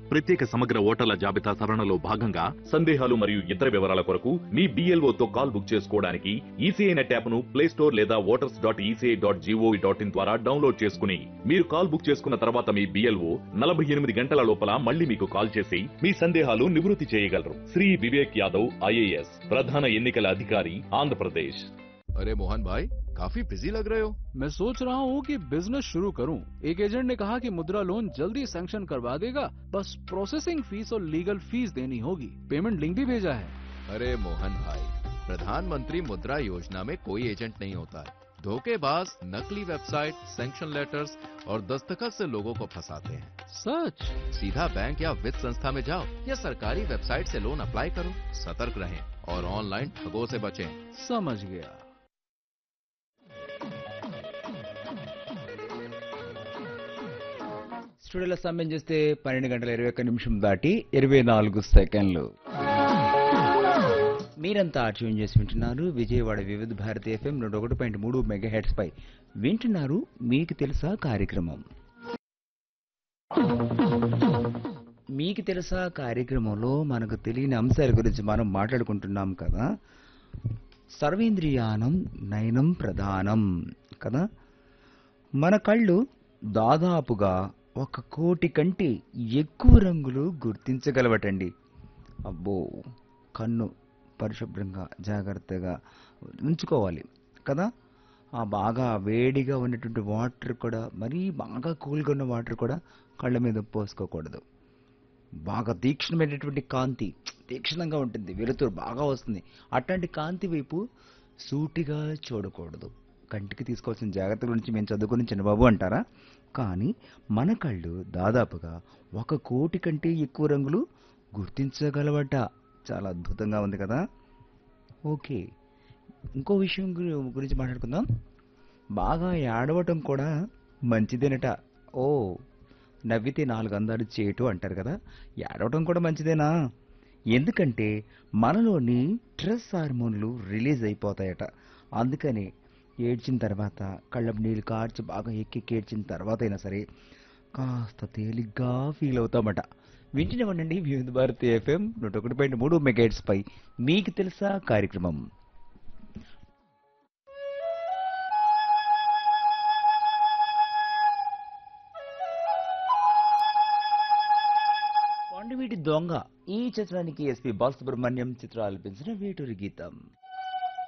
ప్రత్యేక సమగ్ర ఓటర్ల జాబితా సవరణలో భాగంగా సందేహాలు మరియు ఇతర వివరాల కొరకు మీ BLO తో కాల్ బుక్ చేసుకోవడానికి ఈసీఐ నెట్ యాప్ ను ప్లే స్టోర్ లేదా voters dot ECI dot GOV dot in ద్వారా డౌన్లోడ్ చేసుకుని మీరు కాల్ బుక్ చేసుకున్న తర్వాత మీ బిఎల్ఓ నలభై ఎనిమిది గంటల లోపల మళ్ళీ మీకు కాల్ చేసి మీ సందేహాలు నివృత్తి చేయగలరు శ్రీ వివేక్ యాదవ్ ఐఏఎస్ ప్రధాన ఎన్నికల అధికారి ఆంధ్రప్రదేశ్ अरे मोहन भाई काफी बिजी लग रहे हो मैं सोच रहा हूँ कि बिजनेस शुरू करूँ एक एजेंट ने कहा कि मुद्रा लोन जल्दी सैंक्शन करवा देगा बस प्रोसेसिंग फीस और लीगल फीस देनी होगी पेमेंट लिंक भी भेजा है अरे मोहन भाई प्रधानमंत्री मुद्रा योजना में कोई एजेंट नहीं होता है धोखेबाज नकली वेबसाइट सैंक्शन लेटर्स और दस्तखत से लोगों को फंसाते हैं सच सीधा बैंक या वित्त संस्था में जाओ या सरकारी वेबसाइट से लोन अप्लाई करो सतर्क रहें और ऑनलाइन ठगों से बचें समझ गया స్టూడియోలో సమయం చేస్తే పన్నెండు గంటల ఇరవై ఒక్క నిమిషం దాటి ఇరవై నాలుగు సెకండ్లు మీరంతా ట్యూన్ చేసి వింటున్నారు విజయవాడ వివిధ భారతి ఎఫ్ఎం నూట ఒకటి పాయింట్ మూడు మెగా హెడ్స్ పై వింటున్నారు మీకు తెలుసా కార్యక్రమం మీకు తెలుసా కార్యక్రమంలో మనకు తెలియని అంశాల గురించి మనం మాట్లాడుకుంటున్నాం కదా సర్వేంద్రియానం నయనం ప్రధానం కదా మన కళ్ళు దాదాపుగా ఒక కోటి కంటే ఎక్కువ రంగులు గుర్తించగలవటండి అబ్బో కన్ను పరిశుభ్రంగా జాగ్రత్తగా ఉంచుకోవాలి కదా ఆ బాగా వేడిగా ఉన్నటువంటి వాటర్ కూడా మరీ బాగా కూల్గా ఉన్న వాటర్ కూడా కళ్ళ మీద పోసుకోకూడదు బాగా తీక్షణమైనటువంటి కాంతి తీక్షణంగా ఉంటుంది వెలుతురు బాగా వస్తుంది అట్లాంటి కాంతి వైపు సూటిగా చూడకూడదు కంటికి తీసుకోవాల్సిన జాగ్రత్త గురించి మేము చదువుకుని చిన్నబాబు అంటారా కానీ మన కళ్ళు దాదాపుగా ఒక కోటి కంటే ఎక్కువ రంగులు గుర్తించగలవట చాలా అద్భుతంగా ఉంది కదా ఓకే ఇంకో విషయం గురి- గురించి మాట్లాడుకుందాం బాగా ఏడవటం కూడా మంచిదేనట ఓ నవ్వితే నాలుగు అందాలు చేయటం అంటారు కదా ఏడవటం కూడా మంచిదేనా ఎందుకంటే మనలోని స్ట్రెస్ హార్మోన్లు రిలీజ్ అయిపోతాయట అందుకని ఏడ్చిన తర్వాత కళ్ళపు నీళ్ళు కార్చి బాగా ఎక్కి ఏడ్చిన తర్వాత అయినా సరే కాస్త తేలిగ్గా ఫీల్ అవుతామట వింటున్నామండి వివిధ భారతి ఎఫ్ఎం నూట ఒకటి పాయింట్ మూడు మెగాట్స్ పై మీకు తెలుసా కార్యక్రమం కొండవీటి దొంగ ఈ చిత్రానికి ఎస్పి బాలసుబ్రహ్మణ్యం చిత్రాలు పెంచిన వేటూరి గీతం